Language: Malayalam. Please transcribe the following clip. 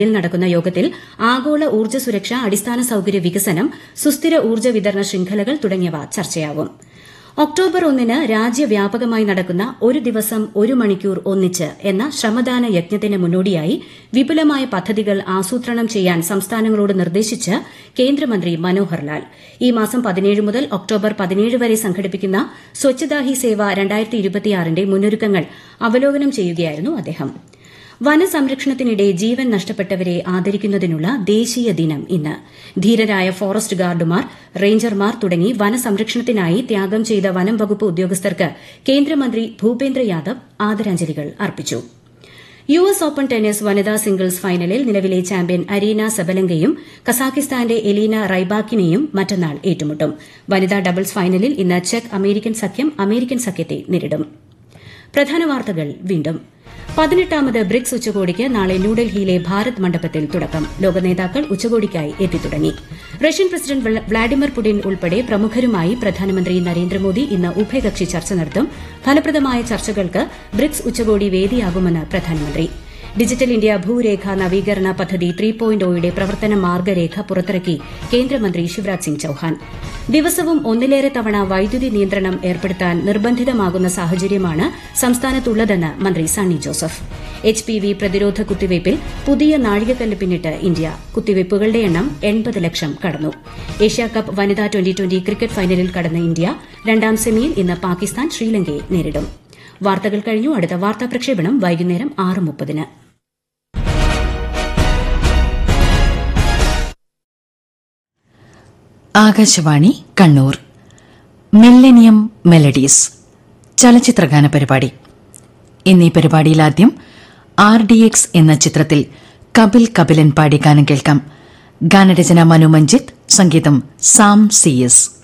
ിൽ നടക്കുന്ന യോഗത്തിൽ ആഗോള ഊർജ്ജ സുരക്ഷ അടിസ്ഥാന സൌകര്യ വികസനം സുസ്ഥിര ഊർജ്ജ വിതരണ ശൃംഖലകൾ തുടങ്ങിയവ ചർച്ചയാവും ഒക്ടോബർ ഒന്നിന് രാജ്യവ്യാപകമായി നടക്കുന്ന ഒരു ദിവസം ഒരു മണിക്കൂർ ഒന്നിച്ച് എന്ന ശ്രമദാന യജ്ഞത്തിന് മുന്നോടിയായി വിപുലമായ പദ്ധതികൾ ആസൂത്രണം ചെയ്യാൻ സംസ്ഥാനങ്ങളോട് നിർദ്ദേശിച്ച് കേന്ദ്രമന്ത്രി മനോഹർ ലാൽ ഈ മാസം പതിനേഴ് മുതൽ ഒക്ടോബർ പതിനേഴ് വരെ സംഘടിപ്പിക്കുന്ന സ്വച്ഛതാ ഹി സേവ ന്റെ മുന്നൊരുക്കങ്ങൾ അവലോകനം ചെയ്യുകയായിരുന്നു അദ്ദേഹം വനസംരക്ഷണത്തിനിടെ ജീവൻ നഷ്ടപ്പെട്ടവരെ ആദരിക്കുന്നതിനുള്ള ദേശീയ ദിനം ഇന്ന് ധീരരായ ഫോറസ്റ്റ് ഗാർഡുമാർ റേഞ്ചർമാർ തുടങ്ങി വനസംരക്ഷണത്തിനായി ത്യാഗം ചെയ്ത വനം വകുപ്പ് ഉദ്യോഗസ്ഥർക്ക് കേന്ദ്രമന്ത്രി ഭൂപേന്ദ്ര യാദവ് ആദരാഞ്ജലികൾ അർപ്പിച്ചു യു എസ് ഓപ്പൺ ടെന്നീസ് വനിതാ സിംഗിൾസ് ഫൈനലിൽ നിലവിലെ ചാമ്പ്യൻ അരീന സബലങ്കയും കസാഖിസ്ഥാന്റെ എലീന റൈബാക്കിനെയും മറ്റന്നാൾ ഏറ്റുമുട്ടും വനിതാ ഡബിൾസ് ഫൈനലിൽ ഇന്ന് ചെക്ക് അമേരിക്കൻ സഖ്യം അമേരിക്കൻ സഖ്യത്തെ നേരിടും പ്രധാന വാർത്തകൾ വീണ്ടും പതിനെട്ടാമത് ബ്രിക്സ് ഉച്ചകോടിക്ക് നാളെ ന്യൂഡൽഹിയിലെ ഭാരത് മണ്ഡപത്തിൽ തുടക്കം ലോക നേതാക്കൾ ഉച്ചകോടിക്കായി എത്തിത്തുടങ്ങി റഷ്യൻ പ്രസിഡന്റ് വ്ളാഡിമിർ പുടിൻ ഉൾപ്പെടെ പ്രമുഖരുമായി പ്രധാനമന്ത്രി നരേന്ദ്രമോദി ഇന്ന് ഉഭയകക്ഷി ചർച്ച നടത്തും ഫലപ്രദമായ ചർച്ചകൾക്ക് ബ്രിക്സ് ഉച്ചകോടി വേദിയാകുമെന്ന് പ്രധാനമന്ത്രി ഡിജിറ്റൽ ഇന്ത്യ ഭൂരേഖ നവീകരണ പദ്ധതി ത്രീ പോയിന്റ് ഒയുടെ പ്രവർത്തന മാർഗ്ഗരേഖ പുറത്തിറക്കി കേന്ദ്രമന്ത്രി ശിവരാജ് സിംഗ് ചൌഹാൻ ദിവസവും ഒന്നിലേറെ തവണ വൈദ്യുതി നിയന്ത്രണം ഏർപ്പെടുത്താൻ നിർബന്ധിതമാകുന്ന സാഹചര്യമാണ് സംസ്ഥാനത്തുള്ളതെന്ന് മന്ത്രി Sunny Joseph H P V പ്രതിരോധ കുത്തിവയ്പിൽ പുതിയ നാഴികക്കല്ല് പിന്നിട്ട് ഇന്ത്യ കുത്തിവയ്പ്പുകളുടെ എണ്ണം എൺപത് ലക്ഷം കടന്നു ഏഷ്യാകപ്പ് വനിതാ ട്വന്റി ട്വന്റി ക്രിക്കറ്റ് ഫൈനലിൽ കടന്ന ഇന്ത്യ രണ്ടാം സെമിയിൽ ഇന്ന് പാകിസ്ഥാൻ ശ്രീലങ്കയെ നേരിടും വാർത്തകൾ കഴിഞ്ഞു അടുത്ത വാർത്താ പ്രക്ഷേപണം വൈകുന്നേരം ആറ് മുപ്പതിന് ആകാശവാണി കണ്ണൂർ മില്ലനിയം മെലഡീസ് ചലച്ചിത്രഗാന പരിപാടി എന്നീ പരിപാടിയിൽ ആദ്യം ആർ ഡി എക്സ് എന്ന ചിത്രത്തിൽ കപിൽ കപിലൻ പാടി ഗാനം കേൾക്കാം ഗാനരചന മനു മഞ്ജിത്ത് സംഗീതം സാം സി എസ്